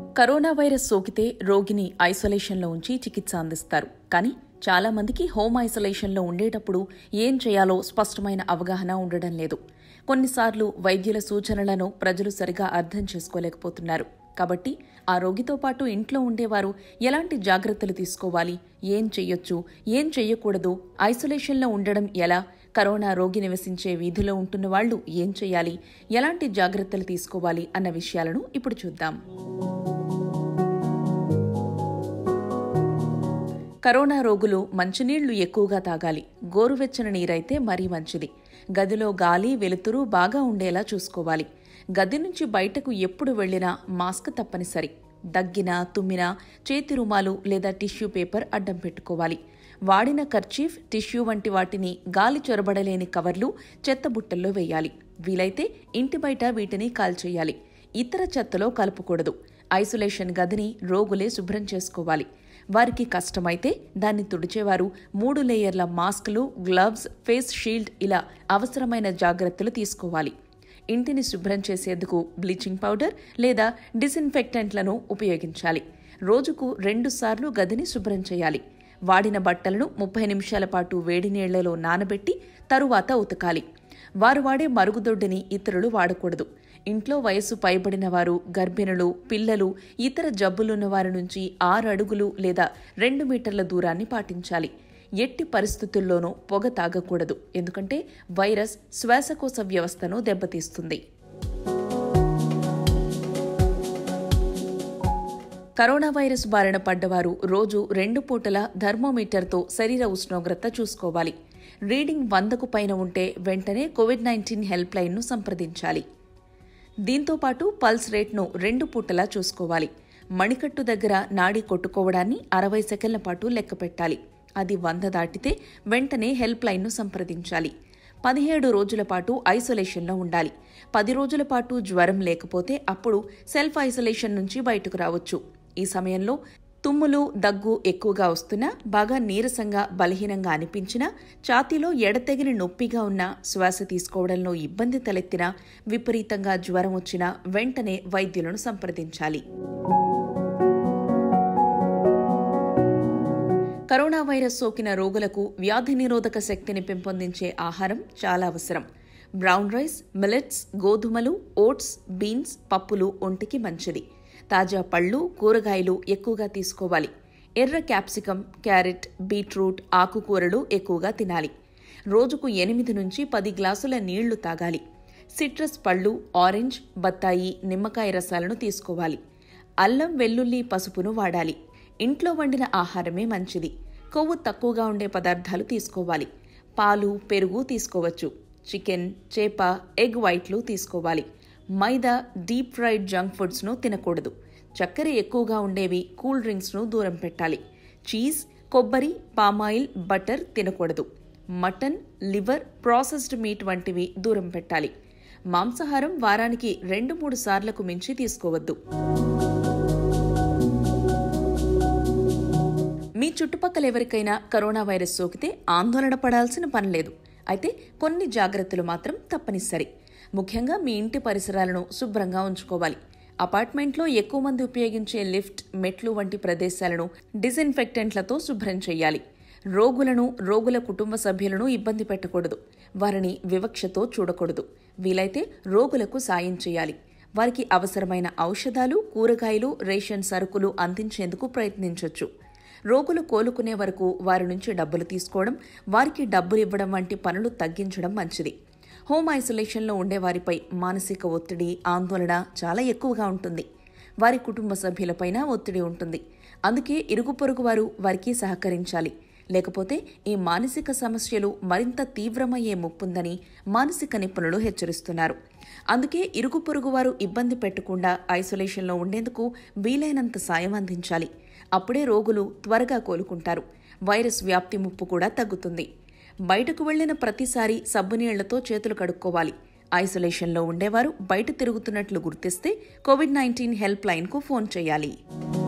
corona virus సోకితే రోగిని ఐసోలేషన్లో ఉంచి చికిత్స అందిస్తారు కానీ చాలా మందికి హోమ్ ఐసోలేషన్లో ఉండేటప్పుడు ఏం చేయాలో స్పష్టమైన అవగాహన ఉండడం లేదు కొన్నిసార్లు వైద్యుల సూచనలను ప్రజలు సరిగా అర్థం చేసుకోలేకపోతున్నారు కాబట్టి ఆ రోగితో పాటు ఇంట్లో ఉండేవారు ఎలాంటి జాగ్రత్తలు తీసుకోవాలి ఏం చెయ్యొచ్చు ఏం చెయ్యకూడదు ఐసోలేషన్లో ఉండడం ఎలా కరోనా రోగి నివసించే వీధిలో ఉంటున్న వాళ్ళు ఏం చేయాలి ఎలాంటి జాగ్రత్తలు తీసుకోవాలి అన్న విషయాలను ఇప్పుడు చూద్దాం కరోనా రోగులు మంచినీళ్లు ఎక్కువగా తాగాలి గోరువెచ్చని నీరైతే మరీ మంచిది గదిలో గాలి వెలుతురు బాగా ఉండేలా చూసుకోవాలి గది నుంచి బయటకు ఎప్పుడు వెళ్లినా మాస్క్ తప్పనిసరి దగ్గినా తుమ్మినా చేతి రుమాలు లేదా టిష్యూ పేపర్ అడ్డం పెట్టుకోవాలి వాడిన కర్చీఫ్ టిష్యూ వంటి వాటిని గాలి చొరబడలేని కవర్లు చెత్తబుట్టల్లో వేయాలి వీలైతే ఇంటి బయట వీటిని కాల్చేయాలి ఇతర చెత్తలో కలుపుకూడదు ఐసోలేషన్ గదిని రోగులే శుభ్రం చేసుకోవాలి వారికి కష్టమైతే దాన్ని తుడిచేవారు మూడు లేయర్ల మాస్కులు గ్లవ్స్ ఫేస్ షీల్డ్ ఇలా అవసరమైన జాగ్రత్తలు తీసుకోవాలి ఇంటిని శుభ్రం చేసేందుకు బ్లీచింగ్ పౌడర్ లేదా డిసిన్ఫెక్టెంట్లను ఉపయోగించాలి రోజుకు రెండుసార్లు గదిని శుభ్రం చేయాలి వాడిన బట్టలను ముప్పై నిమిషాల పాటు వేడి నీళ్లలో నానబెట్టి తరువాత ఉతకాలి వారు వాడే మరుగుదొడ్డిని ఇతరులు వాడకూడదు ఇంట్లో వయసు పైబడిన వారు గర్భిణులు పిల్లలు ఇతర జబ్బులున్న వారి నుంచి ఆరు అడుగులు లేదా రెండు మీటర్ల దూరాన్ని పాటించాలి ఎట్టి పరిస్థితుల్లోనూ పొగ తాగకూడదు ఎందుకంటే వైరస్ శ్వాసకోశ వ్యవస్థను దెబ్బతీస్తుంది కరోనా వైరస్ బారిన పడ్డవారు రోజు రెండు పూటల థర్మోమీటర్తో శరీర ఉష్ణోగ్రత చూసుకోవాలి రీడింగ్ వందకు పైన ఉంటే వెంటనే కోవిడ్ నైన్టీన్ హెల్ప్ లైన్ను సంప్రదించాలి దీంతో పాటు పల్స్ రేట్ను రెండు పూటలా చూసుకోవాలి మణికట్టు దగ్గర నాడి కొట్టుకోవడాన్ని అరవై సెకండ్ల పాటు లెక్క పెట్టాలి అది వంద దాటితే వెంటనే హెల్ప్ లైన్ను సంప్రదించాలి పదిహేడు రోజుల పాటు ఐసోలేషన్లో ఉండాలి పది రోజుల పాటు జ్వరం లేకపోతే అప్పుడు సెల్ఫ్ ఐసోలేషన్ నుంచి బయటకు రావచ్చు ఈ సమయంలో తుమ్ములు దగ్గు ఎక్కువగా వస్తున్నా బాగా నీరసంగా బలహీనంగా అనిపించినా ఛాతీలో ఎడతెగిన నొప్పిగా ఉన్నా శ్వాస తీసుకోవడంలో ఇబ్బంది తలెత్తినా విపరీతంగా జ్వరం వచ్చినా వెంటనే వైద్యులను సంప్రదించాలి కరోనా వైరస్ సోకిన రోగులకు వ్యాధి నిరోధక శక్తిని పెంపొందించే ఆహారం చాలా అవసరం బ్రౌన్ రైస్ మిలెట్స్ గోధుమలు ఓట్స్ బీన్స్ పప్పులు ఒంటికి మంచిది తాజా పళ్ళు కూరగాయలు ఎక్కువగా తీసుకోవాలి ఎర్ర క్యాప్సికం క్యారెట్ బీట్రూట్ ఆకుకూరలు ఎక్కువగా తినాలి రోజుకు ఎనిమిది నుంచి పది గ్లాసుల నీళ్లు తాగాలి సిట్రస్ పళ్ళు ఆరెంజ్ బత్తాయి నిమ్మకాయ రసాలను తీసుకోవాలి అల్లం వెల్లుల్లి పసుపును వాడాలి ఇంట్లో వండిన ఆహారమే మంచిది కొవ్వు తక్కువగా ఉండే పదార్థాలు తీసుకోవాలి పాలు పెరుగు తీసుకోవచ్చు చికెన్ చేప ఎగ్ వైట్లు తీసుకోవాలి మైదా డీప్ ఫ్రైడ్ జంక్ ఫుడ్స్ను తినకూడదు చక్కెర ఎక్కువగా ఉండేవి కూల్ డ్రింక్స్ను దూరం పెట్టాలి చీజ్ కొబ్బరి పామాయిల్ బటర్ తినకూడదు మటన్ లివర్ ప్రాసెస్డ్ మీట్ వంటివి దూరం పెట్టాలి మాంసాహారం వారానికి రెండు మూడు సార్లకు మించి తీసుకోవద్దు మీ చుట్టుపక్కల ఎవరికైనా కరోనా వైరస్ సోకితే ఆందోళన పడాల్సిన పనిలేదు అయితే కొన్ని జాగ్రత్తలు మాత్రం తప్పనిసరి ముఖ్యంగా మీ ఇంటి పరిసరాలను శుభ్రంగా ఉంచుకోవాలి అపార్ట్మెంట్లో ఎక్కువ మంది ఉపయోగించే లిఫ్ట్ మెట్లు వంటి ప్రదేశాలను డిసిన్ఫెక్టెంట్లతో శుభ్రం చేయాలి రోగులను రోగుల కుటుంబ సభ్యులను ఇబ్బంది పెట్టకూడదు వారిని వివక్షతో చూడకూడదు వీలైతే రోగులకు సాయం చేయాలి వారికి అవసరమైన ఔషధాలు కూరగాయలు రేషన్ సరుకులు అందించేందుకు ప్రయత్నించవచ్చు రోగులు కోలుకునే వరకు వారి నుంచి డబ్బులు తీసుకోవడం వారికి డబ్బులు ఇవ్వడం వంటి పనులు తగ్గించడం మంచిది హోమ్ ఐసోలేషన్లో ఉండేవారిపై మానసిక ఒత్తిడి ఆందోళన చాలా ఎక్కువగా ఉంటుంది వారి కుటుంబ సభ్యులపైన ఒత్తిడి ఉంటుంది అందుకే ఇరుగు పొరుగు వారు వారికి సహకరించాలి లేకపోతే ఈ మానసిక సమస్యలు మరింత తీవ్రమయ్యే ముప్పుందని మానసిక నిపుణులు హెచ్చరిస్తున్నారు అందుకే ఇరుగు పొరుగు వారు ఇబ్బంది పెట్టకుండా ఐసోలేషన్లో ఉండేందుకు వీలైనంత సాయం అందించాలి అప్పుడే రోగులు త్వరగా కోలుకుంటారు వైరస్ వ్యాప్తి ముప్పు కూడా తగ్గుతుంది బయటకు వెళ్లిన ప్రతిసారి సబ్బునీళ్లతో చేతులు కడుక్కోవాలి ఐసోలేషన్లో ఉండేవారు బయట తిరుగుతున్నట్లు గుర్తిస్తే కోవిడ్ నైన్టీన్ హెల్ప్ లైన్కు ఫోన్ చేయాలి